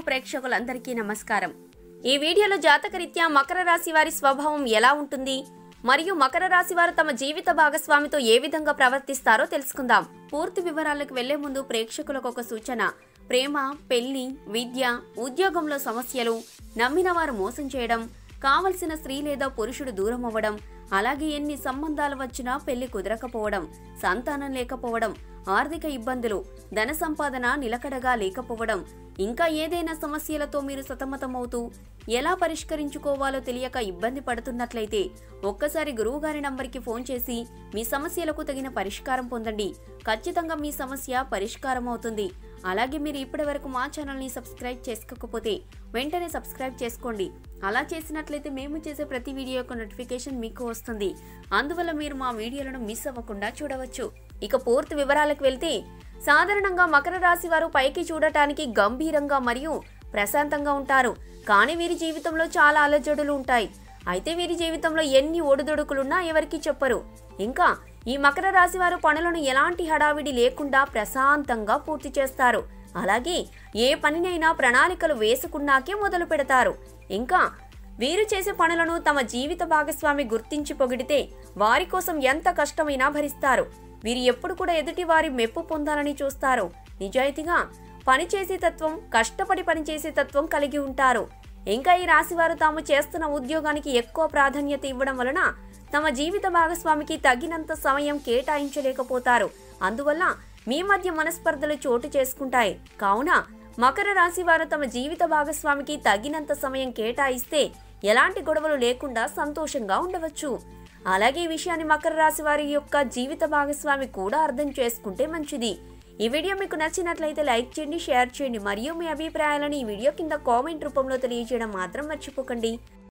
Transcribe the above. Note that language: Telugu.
ప్రేక్షకులందరికీ నమస్కారం ఈ వీడియోలో జాతకరీత్యా మకర రాశి వారి స్వభావం ఎలా ఉంటుంది మరియు మకర రాశి వారు తమ జీవిత భాగస్వామితో ఏ విధంగా ప్రవర్తిస్తారో తెలుసుకుందాం పూర్తి వివరాలకు వెళ్లే ముందు ప్రేక్షకులకు ఒక సూచన ప్రేమ పెళ్లి విద్య ఉద్యోగంలో సమస్యలు నమ్మిన వారు మోసం చేయడం కావలసిన స్త్రీ లేదా పురుషుడు దూరం అవ్వడం అలాగే ఎన్ని సంబంధాలు వచ్చినా పెళ్లి కుదరకపోవడం సంతానం లేకపోవడం ఆర్థిక ఇబ్బందులు ధన సంపాదన నిలకడగా లేకపోవడం ఇంకా ఏదైనా సమస్యలతో మీరు సతమతమవుతూ ఎలా పరిష్కరించుకోవాలో తెలియక ఇబ్బంది పడుతున్నట్లయితే ఒక్కసారి గురువుగారి నంబర్కి ఫోన్ చేసి మీ సమస్యలకు తగిన పరిష్కారం పొందండి ఖచ్చితంగా మీ సమస్య పరిష్కారం అవుతుంది అలాగే మీరు ఇప్పటి వరకు మా ఛానల్ని సబ్స్క్రైబ్ చేసుకోకపోతే వెంటనే సబ్స్క్రైబ్ చేసుకోండి అలా చేసినట్లయితే మేము చేసే ప్రతి వీడియో యొక్క నోటిఫికేషన్ మీకు వస్తుంది అందువల్ల మీరు మా వీడియోలను మిస్ అవ్వకుండా చూడవచ్చు ఇక పూర్తి వివరాలకు వెళ్తే సాధారణంగా మకర రాశి వారు పైకి చూడటానికి గంభీరంగా మరియు ప్రశాంతంగా ఉంటారు కానీ వీరి జీవితంలో చాలా అలజడులు ఉంటాయి అయితే వీరి జీవితంలో ఎన్ని ఒడిదొడుకులున్నా ఎవరికీ చెప్పరు ఇంకా ఈ మకర రాశి వారు పనులను ఎలాంటి హడావిడి లేకుండా ప్రశాంతంగా పూర్తి చేస్తారు అలాగే ఏ పనినైనా ప్రణాళికలు వేసుకున్నాకే మొదలు పెడతారు ఇంకా వీరు చేసే పనులను తమ జీవిత భాగస్వామి గుర్తించి పొగిడితే వారి కోసం ఎంత కష్టమైనా భరిస్తారు వీరు ఎప్పుడు కూడా ఎదుటి వారి మెప్పు పొందాలని చూస్తారు నిజాయితీగా పనిచేసే తత్వం కష్టపడి పనిచేసే తత్వం కలిగి ఉంటారు ఇంకా ఈ రాశివారు తాము చేస్తున్న ఉద్యోగానికి ఎక్కువ ప్రాధాన్యత ఇవ్వడం వలన తమ జీవిత భాగస్వామికి తగినంత సమయం కేటాయించలేకపోతారు అందువల్ల మీ మధ్య మనస్పర్ధలు చోటు చేసుకుంటాయి కావున మకర రాశి వారు తమ జీవిత భాగస్వామికి తగినంత సమయం కేటాయిస్తే ఎలాంటి గొడవలు లేకుండా సంతోషంగా ఉండవచ్చు అలాగే ఈ విషయాన్ని మకర రాశి వారి యొక్క జీవిత భాగస్వామి కూడా అర్థం చేసుకుంటే మంచిది ఈ వీడియో మీకు నచ్చినట్లయితే లైక్ చేయండి షేర్ చేయండి మరియు మీ అభిప్రాయాలను ఈ వీడియో కింద కామెంట్ రూపంలో తెలియజేయడం మాత్రం మర్చిపోకండి